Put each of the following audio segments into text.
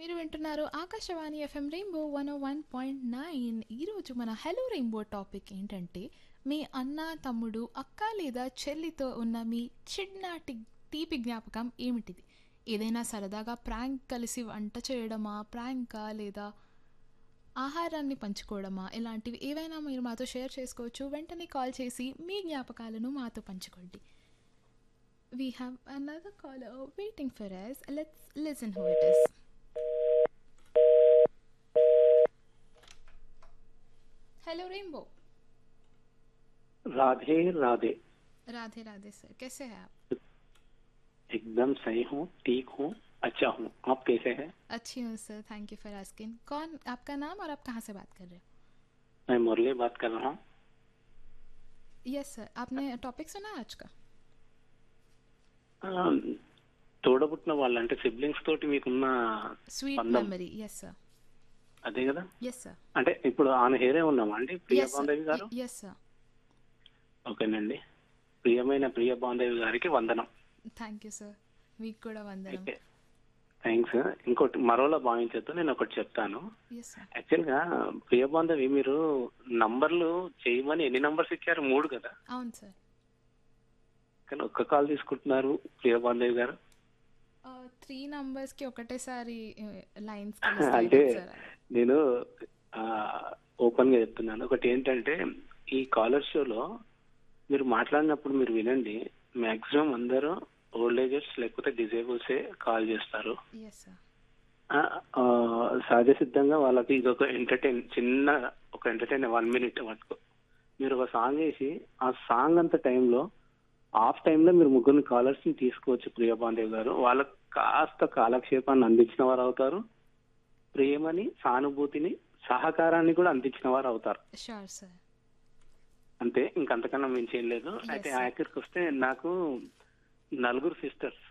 మీరు వింటున్నారు Akashvani FM rainbow one one point nine ఈరోజు మన హలో రెయిన్బో టాపిక్ ఏంటంటే మీ అన్న తమ్ముడు అక్క లేదా చెల్లితో ఉన్న మీ చిన్ననాటి తీపి జ్ఞాపకం ఏమిటిది ఏదైనా సరదాగా ప్రాంక్ కలిసి వంట చేయడమా ప్రాంకా లేదా ఆహారాన్ని పంచుకోవడమా ఇలాంటివి ఏవైనా మీరు మాతో షేర్ చేసుకోవచ్చు వెంటనే కాల్ చేసి మీ జ్ఞాపకాలను మాతో పంచుకోండి We have another caller waiting for us. Let's listen who it is. Hello rainbow Radhe Radhe Radhe Radhe sir कैसे हैं आप एकदम सही हूँ ठीक हूँ अच्छा हूँ आप कैसे हैं अच्छी हूँ sir thank you for asking कौन आपका नाम और आप कहाँ से बात कर रहे हो मैं मुरली बात कर रहा हूँ यस सर आपने टॉपिक सुना आज का ఆ, తోడబుట్టిన వాళ్ళు అంటే సిబ్లింగ్స్ తోటి మీకున్న स्वीट పందం. मेमोरी यस सर అదే కదా यस सर అంటే ఇప్పుడు ఆన్ హేరే ఉన్నామా అండి ప్రియ यस బాంధవి గారు सर यस सर ఓకేనండి ప్రియమైన ప్రియ బాంధవి గారికి వందనం థ్యాంక్ యూ సార్ మీకు కూడా వందనం అయితే థ్యాంక్స్ ఇంకోటి మరోలా భావించద్దు నేను ఒకటి చెప్తాను ఎస్ సార్ యాక్చువల్ గా ప్రియ బాంధవి మీరు నంబర్లు చేయమని ఎన్ని నంబర్స్ ఇచ్చారు మూడు కదా అవును సార్ కానీ ఒక్క కాల్ తీసుకుంటున్నారు ప్రియ బాంధవి గారు త్రీ నంబర్స్కి ఒకటేసారి లైన్స్ అంటే నేను ఓపెన్ గా చెప్తున్నాను ఒకటి ఏంటంటే ఈ కాలర్ షోలో మీరు మాట్లాడినప్పుడు మీరు వినండి మాక్సిమం అందరూ ఓల్డ్ ఏజర్స్ లేకపోతే డిజేబుల్సే కాల్ చేస్తారు ఎస్ సార్ ఆ, ఆ, సహజ సిద్ధంగా వాళ్ళకి ఇది ఒక ఎంటర్టైన్ చిన్న ఒక ఎంటర్టైన్ వన్ మినిట్ మటుకు మీరు ఒక సాంగ్ వేసి ఆ సాంగ్ అంత టైంలో ఆఫ్ టైంలో మీరు ముగ్గురు కాలర్స్ ని తీసుకోవచ్చు ప్రియ బాంధవ్ గారు వాళ్ళకి కాస్త కాలక్షేపాన్ని అందించిన వారు అవుతారు ప్రేమని సానుభూతిని సహకారాన్ని కూడా అందించిన వారు అవుతారు షూర్ సార్ అంతే ఇంకంతకన్నా మించి ఏం లేదు అయితే sir. ఆఖరికి వస్తే నాకు నలుగురు సిస్టర్స్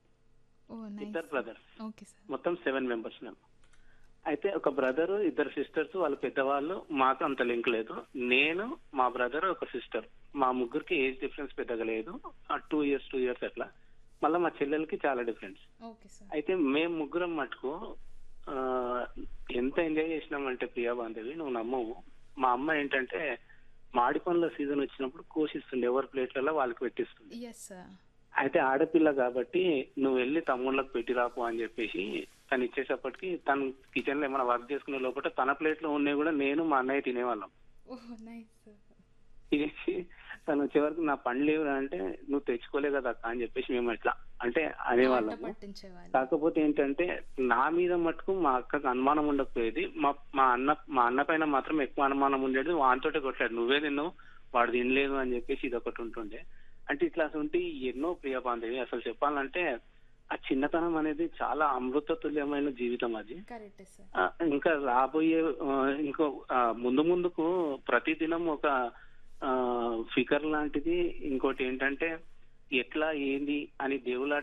ఓ ఇద్దరు నైస్ బ్రదర్స్ ఓకే సార్ మొత్తం సెవెన్ మెంబర్స్ మేము అయితే ఒక బ్రదర్ ఇద్దరు సిస్టర్స్ వాళ్ళ పెద్దవాళ్ళు మాకు అంత లింక్ లేదు నేను మా బ్రదర్ ఒక సిస్టర్ మా ముగ్గురికి ఏజ్ డిఫరెన్స్ పెద్దగా లేదు టూ ఇయర్స్ టూ ఇయర్స్ అట్లా మళ్ళీ మా చెల్లెలకి చాలా డిఫరెన్స్ ఓకే సార్ అయితే మేము ముగ్గురం మటుకు ఆ, ఎంత ఎంజాయ్ చేసినామంటే ప్రియా బాంధవి నువ్వు నమ్మవు మా అమ్మ ఏంటంటే మాడి పండ్ల సీజన్ వచ్చినప్పుడు కోసిస్తుంది ఎవరి ప్లేట్లలో వాళ్ళకి పెట్టిస్తుంది ఎస్ సార్ అయితే ఆడపిల్ల కాబట్టి నువ్వు వెళ్ళి తమ్ముళ్ళకి పెట్టి రాపు అని చెప్పేసి తను ఇచ్చేసప్పటికి తను కిచెన్ లో ఏమైనా వర్క్ చేసుకునే లోపల తన ప్లేట్ లో ఉన్నాయి కూడా నేను మా అన్నయ్య తినేవాళ్ళం ఓ నైస్ సార్ తినేసి తను వచ్చేవరకు నా పండ్లు లేవు అంటే నువ్వు తెచ్చుకోలే కదా అక్క అని చెప్పేసి మేము ఇట్లా అంటే అనేవాళ్ళం పట్టించేవాళ్ళు కాకపోతే ఏంటంటే నా మీద మటుకు మా అక్కకు అనుమానం ఉండకపోయేది మా మా అన్న మా అన్న పైన మాత్రం ఎక్కువ అనుమానం ఉండేది వానితోటే కొట్టాడు నువ్వే తిన్నావు వాడు తినలేదు అని చెప్పేసి ఇది ఒకటి ఉంటుండే అంటే ఇట్లా ఉంటే ఎన్నో ప్రియ బాంధవి అసలు చెప్పాలంటే ఆ చిన్నతనం అనేది చాలా అమృత తుల్యమైన జీవితం అది కరెక్ట్ సార్ ఆ, ఇంకా రాబోయే ఆ, ఇంకో ఆ, ముందు ముందుకు ప్రతిదినం ఒక ఆ, ఫికర్ లాంటిది ఇంకోటి ఏంటంటే ఎట్లా ఏంది అని దేవుళ్ళ